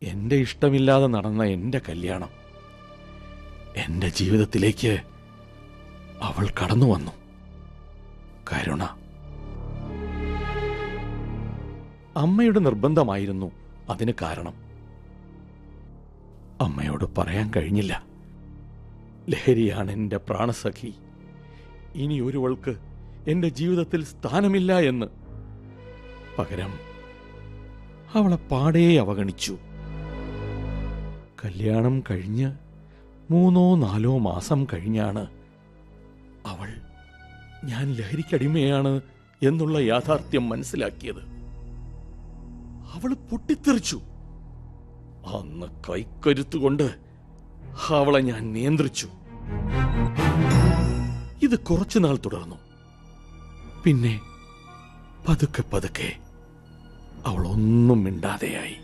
എന്റെ ഇഷ്ടമില്ലാതെ നടന്ന എന്റെ കല്യാണം എന്റെ ജീവിതത്തിലേക്ക് അവൾ കടന്നു വന്നു കരുണ അമ്മയുടെ നിർബന്ധമായിരുന്നു അതിന് കാരണം അമ്മയോട് പറയാൻ കഴിഞ്ഞില്ല ലഹരിയാണ് എന്റെ പ്രാണസഖി ഇനി ഒരുവൾക്ക് എന്റെ ജീവിതത്തിൽ സ്ഥാനമില്ല എന്ന് പകരം അവളെ പാടേ അവഗണിച്ചു കല്യാണം കഴിഞ്ഞ് മൂന്നോ നാലോ മാസം കഴിഞ്ഞാണ് അവൾ ഞാൻ ലഹരിക്കടിമയാണ് എന്നുള്ള യാഥാർത്ഥ്യം മനസ്സിലാക്കിയത് അവൾ പൊട്ടിത്തെറിച്ചു അന്ന് കൈക്കരുത്തുകൊണ്ട് അവളെ ഞാൻ നിയന്ത്രിച്ചു ഇത് കുറച്ചുനാൾ തുടർന്നു പിന്നെ പതുക്കെ പതുക്കെ അവൾ ഒന്നും മിണ്ടാതെയായി